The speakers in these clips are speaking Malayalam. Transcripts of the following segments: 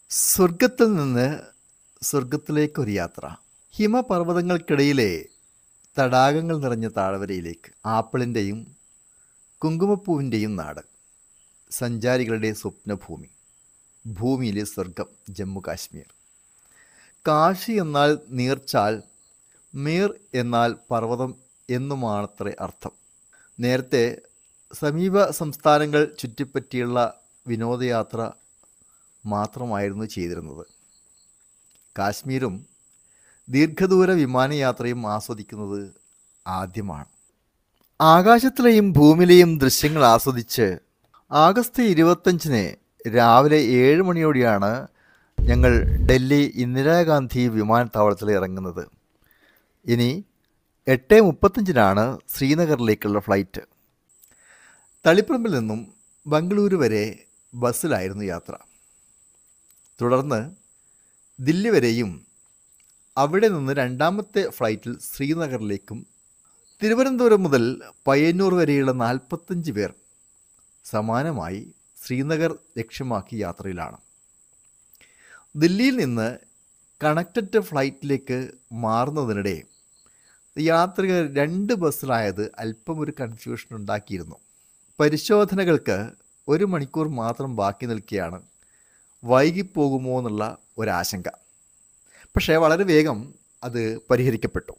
സ്വർഗത്തിൽ നിന്ന് സ്വർഗത്തിലേക്കൊരു യാത്ര ഹിമപർവ്വതങ്ങൾക്കിടയിലെ തടാകങ്ങൾ നിറഞ്ഞ താഴ്വരയിലേക്ക് ആപ്പിളിൻ്റെയും കുങ്കുമപ്പൂവിൻ്റെയും നാട് സഞ്ചാരികളുടെ സ്വപ്നഭൂമി ഭൂമിയിലെ സ്വർഗം ജമ്മു കാശ്മീർ കാശി എന്നാൽ നീർച്ചാൽ മീർ എന്നാൽ പർവ്വതം എന്നുമാണത്രേ അർത്ഥം നേരത്തെ സമീപ സംസ്ഥാനങ്ങൾ ചുറ്റിപ്പറ്റിയുള്ള വിനോദയാത്ര മാത്രമായിരുന്നു ചെയ്തിരുന്നത് കാശ്മീരും ദീർഘദൂര വിമാനയാത്രയും ആസ്വദിക്കുന്നത് ആദ്യമാണ് ആകാശത്തിലെയും ഭൂമിയിലെയും ദൃശ്യങ്ങൾ ആസ്വദിച്ച് ആഗസ്റ്റ് ഇരുപത്തഞ്ചിന് രാവിലെ ഏഴ് മണിയോടെയാണ് ഞങ്ങൾ ഡൽഹി ഇന്ദിരാഗാന്ധി വിമാനത്താവളത്തിൽ ഇറങ്ങുന്നത് ഇനി എട്ട് മുപ്പത്തഞ്ചിനാണ് ശ്രീനഗറിലേക്കുള്ള ഫ്ലൈറ്റ് തളിപ്പറമ്പിൽ നിന്നും ബംഗളൂരു വരെ ബസ്സിലായിരുന്നു യാത്ര തുടർന്ന് ദില്ലി വരെയും അവിടെ നിന്ന് രണ്ടാമത്തെ ഫ്ലൈറ്റിൽ ശ്രീനഗറിലേക്കും തിരുവനന്തപുരം മുതൽ പയ്യന്നൂർ വരെയുള്ള നാൽപ്പത്തഞ്ച് പേർ സമാനമായി ശ്രീനഗർ ലക്ഷ്യമാക്കി യാത്രയിലാണ് ദില്ലിയിൽ നിന്ന് കണക്റ്റഡ് ഫ്ലൈറ്റിലേക്ക് മാറുന്നതിനിടെ യാത്രികർ രണ്ട് ബസ്സിലായത് അല്പം ഒരു കൺഫ്യൂഷൻ ഉണ്ടാക്കിയിരുന്നു പരിശോധനകൾക്ക് ഒരു മണിക്കൂർ മാത്രം ബാക്കി നിൽക്കുകയാണ് വൈകിപ്പോകുമോ എന്നുള്ള ഒരാശങ്ക പക്ഷേ വളരെ വേഗം അത് പരിഹരിക്കപ്പെട്ടു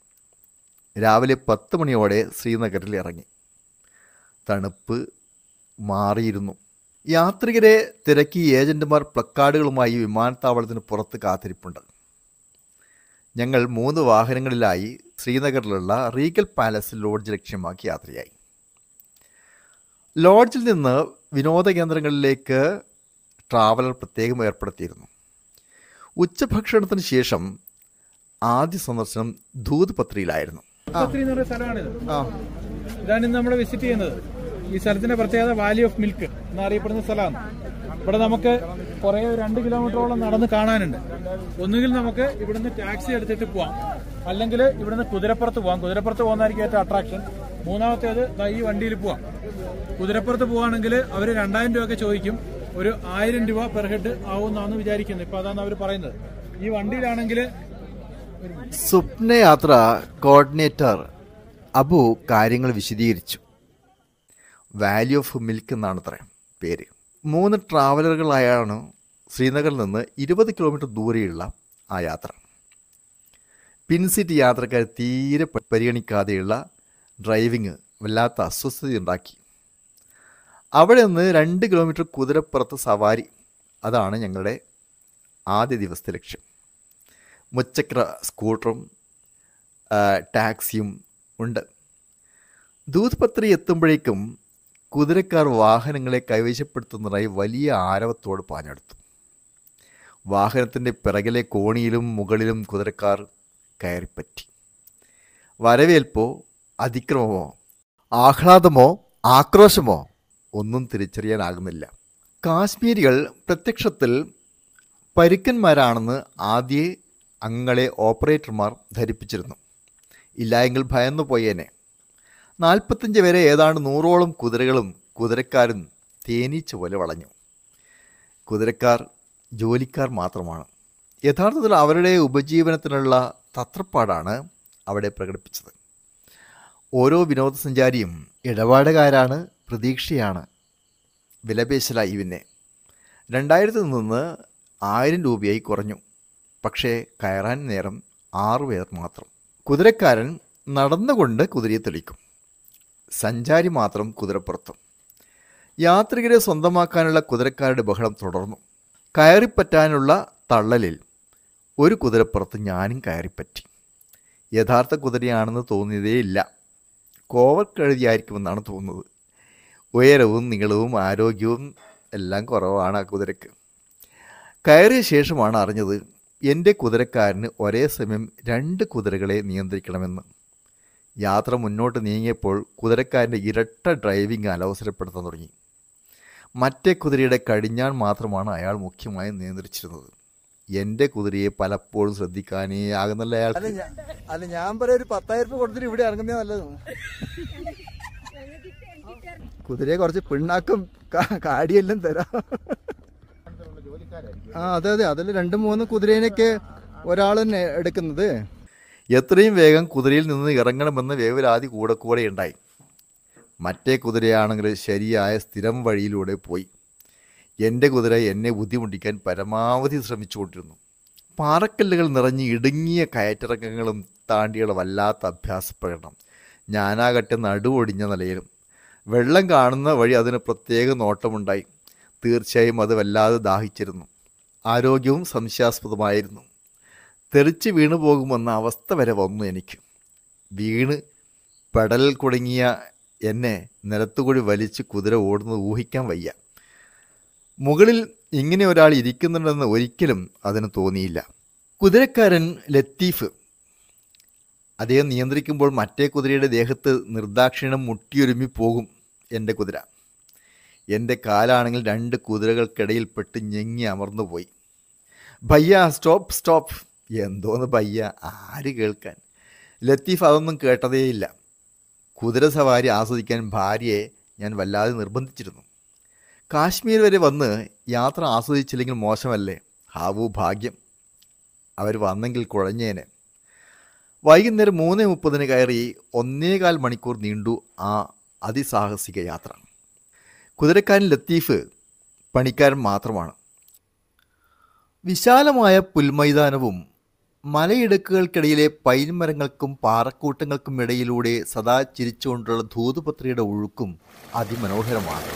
രാവിലെ പത്ത് മണിയോടെ ശ്രീനഗറിൽ ഇറങ്ങി തണുപ്പ് മാറിയിരുന്നു യാത്രികരെ തിരക്കി ഏജന്റുമാർ പ്ലക്കാർഡുകളുമായി വിമാനത്താവളത്തിന് പുറത്ത് കാത്തിരിപ്പുണ്ട് ഞങ്ങൾ മൂന്ന് വാഹനങ്ങളിലായി ശ്രീനഗറിലുള്ള റീഗൽ പാലസ് ലോഡ്ജ് ലക്ഷ്യമാക്കി യാത്രയായി ലോഡ്ജിൽ നിന്ന് വിനോദ കേന്ദ്രങ്ങളിലേക്ക് ട്രാവലർ പ്രത്യേകം ഏർപ്പെടുത്തിയിരുന്നു ഉച്ചഭക്ഷണത്തിന് ശേഷം ആദ്യ സന്ദർശനം ധൂത് പത്രിയിലായിരുന്നു പത്രി എന്ന് പറയുന്ന സ്ഥലമാണിത് ഇതാണ് ഇന്ന് നമ്മൾ വിസിറ്റ് ചെയ്യുന്നത് ഈ സ്ഥലത്തിന്റെ പ്രത്യേകത വാലി ഓഫ് മിൽക്ക് എന്നറിയപ്പെടുന്ന സ്ഥലമാണ് ഇവിടെ നമുക്ക് കുറെ രണ്ട് കിലോമീറ്ററോളം നടന്ന് കാണാനുണ്ട് ഒന്നുകിൽ നമുക്ക് ഇവിടുന്ന് ടാക്സി എടുത്തിട്ട് പോവാം അല്ലെങ്കിൽ ഇവിടുന്ന് കുതിരപ്പുറത്ത് പോവാം കുതിരപ്പുറത്ത് പോകുന്നതായിരിക്കും ഏറ്റവും അട്രാക്ഷൻ മൂന്നാമത്തേത് ദാ ഈ വണ്ടിയിൽ പോവാം കുതിരപ്പുറത്ത് പോവാണെങ്കിൽ അവർ രണ്ടായിരം രൂപയൊക്കെ ചോദിക്കും ഒരു ആയിരം രൂപ പെർ ഹെഡ് ആവുമെന്നാണ് വിചാരിക്കുന്നത് ഇപ്പൊ അതാണ് അവർ പറയുന്നത് ഈ വണ്ടിയിലാണെങ്കിൽ സ്വപ്നയാത്ര കോർഡിനേറ്റർ അബു കാര്യങ്ങൾ വിശദീകരിച്ചു വാലി ഓഫ് മിൽക്ക് എന്നാണ് പറയാം പേര് മൂന്ന് ട്രാവലറുകളായാണ് ശ്രീനഗറിൽ നിന്ന് ഇരുപത് കിലോമീറ്റർ ദൂരെയുള്ള ആ യാത്ര പിൻസീറ്റ് യാത്രക്കാർ തീരെ പ- പരിഗണിക്കാതെയുള്ള ഡ്രൈവിങ് വല്ലാത്ത അസ്വസ്ഥതയുണ്ടാക്കി അവിടെ നിന്ന് രണ്ട് കിലോമീറ്റർ കുതിരപ്പുറത്ത് സവാരി അതാണ് ഞങ്ങളുടെ ആദ്യ ദിവസത്തെ ലക്ഷ്യം മുച്ചക്ര സ്കൂട്ടറും ആ, ടാക്സിയും ഉണ്ട് ദൂത്പത്രി എത്തുമ്പോഴേക്കും കുതിരക്കാർ വാഹനങ്ങളെ കൈവശപ്പെടുത്തുന്നതായി വലിയ ആരവത്തോട് പാഞ്ഞെടുത്തു വാഹനത്തിൻ്റെ പിറകിലെ കോണിയിലും മുകളിലും കുതിരക്കാർ കയറിപ്പറ്റി വരവേൽപ്പോ അതിക്രമമോ ആഹ്ലാദമോ ആക്രോശമോ ഒന്നും തിരിച്ചറിയാനാകുന്നില്ല കാശ്മീരികൾ പ്രത്യക്ഷത്തിൽ പരുക്കന്മാരാണെന്ന് ആദ്യേ അങ്ങളെ ഓപ്പറേറ്റർമാർ ധരിപ്പിച്ചിരുന്നു ഇല്ലായെങ്കിൽ ഭയന്നു പോയേനെ നാൽപ്പത്തഞ്ച് വരെ ഏതാണ്ട് നൂറോളം കുതിരകളും കുതിരക്കാരും തേനീച്ച പോലെ വളഞ്ഞു കുതിരക്കാർ ജോലിക്കാർ മാത്രമാണ് യഥാർത്ഥത്തിൽ അവരുടെ ഉപജീവനത്തിനുള്ള തത്രപ്പാടാണ് അവിടെ പ്രകടിപ്പിച്ചത് ഓരോ വിനോദസഞ്ചാരിയും ഇടപാടുകാരാണ് പ്രതീക്ഷയാണ് വിലപേശലായി പിന്നെ രണ്ടായിരത്തിൽ നിന്ന് ആയിരം രൂപയായി കുറഞ്ഞു പക്ഷേ കയറാൻ നേരം ആറു പേർ മാത്രം കുതിരക്കാരൻ നടന്നുകൊണ്ട് കുതിരയെ തെളിക്കും സഞ്ചാരി മാത്രം കുതിരപ്പുറത്തും യാത്രികരെ സ്വന്തമാക്കാനുള്ള കുതിരക്കാരുടെ ബഹളം തുടർന്നു കയറിപ്പറ്റാനുള്ള തള്ളലിൽ ഒരു കുതിരപ്പുറത്ത് ഞാനും കയറിപ്പറ്റി യഥാർത്ഥ കുതിരയാണെന്ന് തോന്നിയതേയില്ല കോവൽ കഴുതിയായിരിക്കുമെന്നാണ് തോന്നുന്നത് ഉയരവും നീളവും ആരോഗ്യവും എല്ലാം കുറവാണ് ആ കുതിരക്ക് കയറിയ ശേഷമാണ് അറിഞ്ഞത് എൻ്റെ കുതിരക്കാരന് ഒരേ സമയം രണ്ട് കുതിരകളെ നിയന്ത്രിക്കണമെന്ന് യാത്ര മുന്നോട്ട് നീങ്ങിയപ്പോൾ കുതിരക്കാരൻ്റെ ഇരട്ട ഡ്രൈവിംഗ് അലവസരപ്പെടുത്താൻ തുടങ്ങി മറ്റേ കുതിരയുടെ കടിഞ്ഞാൺ മാത്രമാണ് അയാൾ മുഖ്യമായും നിയന്ത്രിച്ചിരുന്നത് എൻ്റെ കുതിരയെ പലപ്പോഴും ശ്രദ്ധിക്കാനേ ആകുന്നില്ല അല്ല അയാൾക്ക് ഞാ- അല്ല ഞാൻ പറയാം ഒരു പത്തായിരം രൂപ കൊടുത്തിട്ട് ഇവിടെ ഇറങ്ങുന്നേ നല്ലത് കുതിരയെ കുറച്ച് പിണ്ണാക്കും കാ- കാടിയെല്ലാം തരാം ജോലിക്കാരായിരിക്കും ആ അതെ അതെ അതിൽ രണ്ട് മൂന്ന് കുതിരേനൊക്കെ ഒരാൾ തന്നെ എടുക്കുന്നത് എത്രയും വേഗം കുതിരയിൽ നിന്ന് ഇറങ്ങണമെന്ന് വേവലാതി കൂടെ കൂടെ ഉണ്ടായി മറ്റേ കുതിരയാണെങ്കിൽ ശരിയായ സ്ഥിരം വഴിയിലൂടെ പോയി എൻ്റെ കുതിര എന്നെ ബുദ്ധിമുട്ടിക്കാൻ പരമാവധി ശ്രമിച്ചുകൊണ്ടിരുന്നു പാറക്കല്ലുകൾ നിറഞ്ഞ് ഇടുങ്ങിയ കയറ്റിറക്കങ്ങളും താണ്ടിയുള്ള വല്ലാത്ത അഭ്യാസ പ്രകടനം ഞാനാകട്ടെ നടുവൊടിഞ്ഞ നിലയിലും വെള്ളം കാണുന്ന വഴി അതിന് പ്രത്യേക നോട്ടമുണ്ടായി തീർച്ചയായും അത് വല്ലാതെ ദാഹിച്ചിരുന്നു ആരോഗ്യവും സംശയാസ്പദമായിരുന്നു തെറിച്ച് വീണു പോകുമെന്ന അവസ്ഥ വരെ വന്നു എനിക്ക് വീണ് പെടലിൽ കുടുങ്ങിയ എന്നെ നിലത്തുകൂടി വലിച്ച് കുതിര ഓടുന്നത് ഊഹിക്കാൻ വയ്യ മുകളിൽ ഇങ്ങനെ ഒരാൾ ഇരിക്കുന്നുണ്ടെന്ന് ഒരിക്കലും അതിന് തോന്നിയില്ല കുതിരക്കാരൻ ലത്തീഫ് അദ്ദേഹം നിയന്ത്രിക്കുമ്പോൾ മറ്റേ കുതിരയുടെ ദേഹത്ത് നിർദാക്ഷിണ്യം മുട്ടിയൊരുമി പോകും എൻ്റെ കുതിര എൻ്റെ കാലാണെങ്കിൽ രണ്ട് കുതിരകൾക്കിടയിൽപ്പെട്ട് ഞെങ്ങി അമർന്നുപോയി ഭയ്യ സ്റ്റോപ്പ് സ്റ്റോപ്പ് എന്തോന്ന് ഭയ്യ ആര് കേൾക്കാൻ ലത്തീഫ് അതൊന്നും കേട്ടതേയില്ല കുതിര സവാരി ആസ്വദിക്കാൻ ഭാര്യയെ ഞാൻ വല്ലാതെ നിർബന്ധിച്ചിരുന്നു കാശ്മീർ വരെ വന്ന് യാത്ര ആസ്വദിച്ചില്ലെങ്കിൽ മോശമല്ലേ ഹാവു ഭാഗ്യം അവർ വന്നെങ്കിൽ കുഴഞ്ഞേനെ വൈകുന്നേരം മൂന്ന് മുപ്പതിന് കയറി ഒന്നേകാൽ മണിക്കൂർ നീണ്ടു ആ അതിസാഹസിക യാത്ര കുതിരക്കാരൻ ലത്തീഫ് പണിക്കാരൻ മാത്രമാണ് വിശാലമായ പുൽമൈതാനവും മലയിടുക്കുകൾക്കിടയിലെ പൈൻ മരങ്ങൾക്കും പാറക്കൂട്ടങ്ങൾക്കും ഇടയിലൂടെ സദാ ചിരിച്ചുകൊണ്ടുള്ള ധൂതുപത്രിയുടെ ഒഴുക്കും അതിമനോഹരമാണ്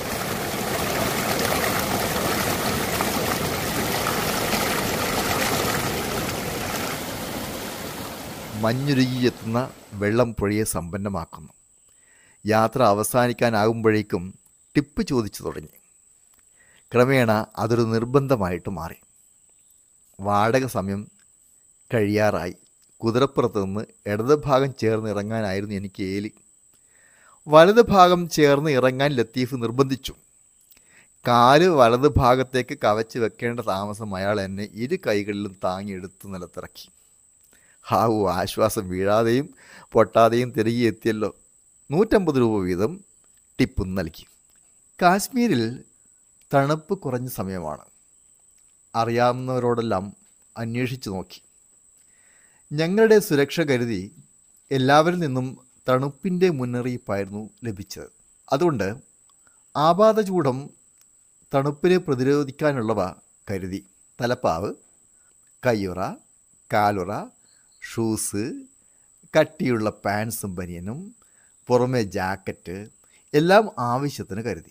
മഞ്ഞുരുകിയെത്തുന്ന വെള്ളം പുഴയെ സമ്പന്നമാക്കുന്നു യാത്ര അവസാനിക്കാനാകുമ്പോഴേക്കും ടിപ്പ് ചോദിച്ചു തുടങ്ങി ക്രമേണ അതൊരു നിർബന്ധമായിട്ട് മാറി വാടക സമയം കഴിയാറായി കുതിരപ്പുറത്ത് നിന്ന് ഇടത് ഭാഗം ചേർന്ന് ഇറങ്ങാനായിരുന്നു എനിക്ക് ഏലി വലത് ഭാഗം ചേർന്ന് ഇറങ്ങാൻ ലത്തീഫ് നിർബന്ധിച്ചു കാല് വലത് ഭാഗത്തേക്ക് കവച്ച് വെക്കേണ്ട താമസം അയാൾ എന്നെ ഇരു കൈകളിലും താങ്ങിയെടുത്ത് നിലത്തിറക്കി ഹാവു ആശ്വാസം വീഴാതെയും പൊട്ടാതെയും തിരികെ എത്തിയല്ലോ നൂറ്റമ്പത് രൂപ വീതം ടിപ്പും നൽകി കാശ്മീരിൽ തണുപ്പ് കുറഞ്ഞ സമയമാണ് അറിയാവുന്നവരോടെല്ലാം അന്വേഷിച്ചു നോക്കി ഞങ്ങളുടെ സുരക്ഷ കരുതി എല്ലാവരിൽ നിന്നും തണുപ്പിൻ്റെ മുന്നറിയിപ്പായിരുന്നു ലഭിച്ചത് അതുകൊണ്ട് ആപാത ചൂടം തണുപ്പിനെ പ്രതിരോധിക്കാനുള്ളവ കരുതി തലപ്പാവ് കയ്യുറ കാലുറ ഷൂസ് കട്ടിയുള്ള പാൻസും ബനിയനും പുറമെ ജാക്കറ്റ് എല്ലാം ആവശ്യത്തിന് കരുതി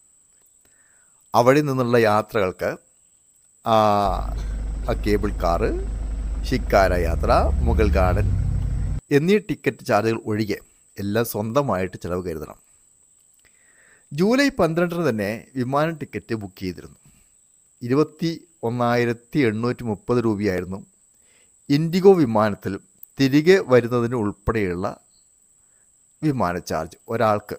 അവിടെ നിന്നുള്ള യാത്രകൾക്ക് ആ ആ കേബിൾ കാറ് ഷിക്കാര യാത്ര മുഗൾ ഗാർഡൻ എന്നീ ടിക്കറ്റ് ചാർജുകൾ ഒഴികെ എല്ലാം സ്വന്തമായിട്ട് ചിലവ് കരുതണം ജൂലൈ പന്ത്രണ്ടിന് തന്നെ വിമാന ടിക്കറ്റ് ബുക്ക് ചെയ്തിരുന്നു ഇരുപത്തി ഒന്നായിരത്തി എണ്ണൂറ്റി മുപ്പത് രൂപയായിരുന്നു ഇൻഡിഗോ വിമാനത്തിൽ തിരികെ വരുന്നതിന് ഉൾപ്പെടെയുള്ള വിമാന ചാർജ് ഒരാൾക്ക്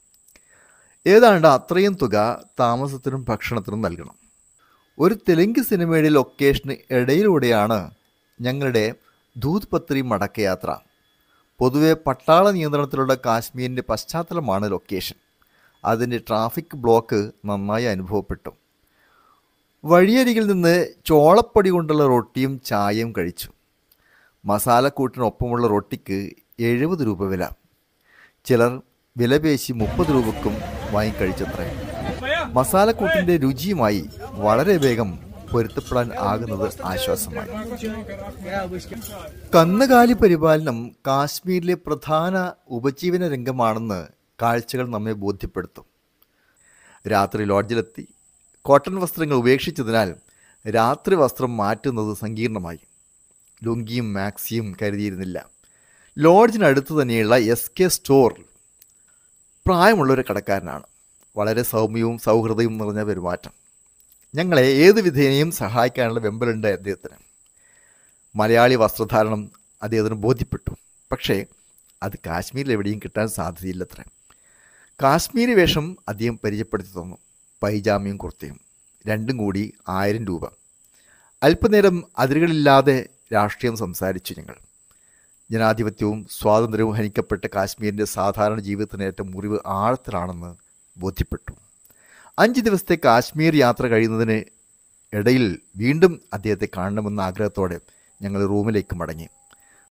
ഏതാണ്ട് അത്രയും തുക താമസത്തിനും ഭക്ഷണത്തിനും നൽകണം ഒരു തെലുങ്ക് സിനിമയുടെ ലൊക്കേഷന് ഇടയിലൂടെയാണ് ഞങ്ങളുടെ ദൂത് പത്രി മടക്കയാത്ര പൊതുവെ പട്ടാള നിയന്ത്രണത്തിലുള്ള കാശ്മീരിൻ്റെ പശ്ചാത്തലമാണ് ലൊക്കേഷൻ അതിൻ്റെ ട്രാഫിക് ബ്ലോക്ക് നന്നായി അനുഭവപ്പെട്ടു വഴിയരികിൽ നിന്ന് ചോളപ്പൊടി കൊണ്ടുള്ള റൊട്ടിയും ചായയും കഴിച്ചു മസാലക്കൂട്ടിനൊപ്പമുള്ള റൊട്ടിക്ക് എഴുപത് രൂപ വില ചിലർ വിലപേശി മുപ്പത് രൂപക്കും വാങ്ങിക്കഴിച്ചത്രേ മസാലക്കൂട്ടിൻ്റെ രുചിയുമായി വളരെ വേഗം പൊരുത്തപ്പെടാൻ ആകുന്നത് ആശ്വാസമായി കന്നുകാലി പരിപാലനം കാശ്മീരിലെ പ്രധാന ഉപജീവന രംഗമാണെന്ന് കാഴ്ചകൾ നമ്മെ ബോധ്യപ്പെടുത്തും രാത്രി ലോഡ്ജിലെത്തി കോട്ടൺ വസ്ത്രങ്ങൾ ഉപേക്ഷിച്ചതിനാൽ രാത്രി വസ്ത്രം മാറ്റുന്നത് സങ്കീർണമായി ലുങ്കിയും മാക്സിയും കരുതിയിരുന്നില്ല ലോഡ്ജിനടുത്ത് തന്നെയുള്ള എസ് കെ സ്റ്റോർ പ്രായമുള്ള ഒരു കടക്കാരനാണ് വളരെ സൗമ്യവും സൗഹൃദവും നിറഞ്ഞ പെരുമാറ്റം ഞങ്ങളെ ഏത് വിധേനയും സഹായിക്കാനുള്ള വെമ്പലുണ്ട് അദ്ദേഹത്തിന് മലയാളി വസ്ത്രധാരണം അദ്ദേഹത്തിന് ബോധ്യപ്പെട്ടു പക്ഷേ അത് കാശ്മീരിൽ എവിടെയും കിട്ടാൻ സാധ്യതയില്ലത്രേ കാശ്മീരി വേഷം അദ്ദേഹം പരിചയപ്പെടുത്തി തന്നു പൈജാമയും കുർത്തയും രണ്ടും കൂടി ആയിരം രൂപ അല്പനേരം അതിരുകളില്ലാതെ രാഷ്ട്രീയം സംസാരിച്ചു ഞങ്ങൾ ജനാധിപത്യവും സ്വാതന്ത്ര്യവും ഹനിക്കപ്പെട്ട കാശ്മീരിൻ്റെ സാധാരണ ജീവിതത്തിനേറ്റ മുറിവ് ആഴത്തിലാണെന്ന് ബോധ്യപ്പെട്ടു അഞ്ച് ദിവസത്തെ കാശ്മീർ യാത്ര കഴിയുന്നതിന് ഇടയിൽ വീണ്ടും അദ്ദേഹത്തെ കാണണമെന്ന ആഗ്രഹത്തോടെ ഞങ്ങൾ റൂമിലേക്ക് മടങ്ങി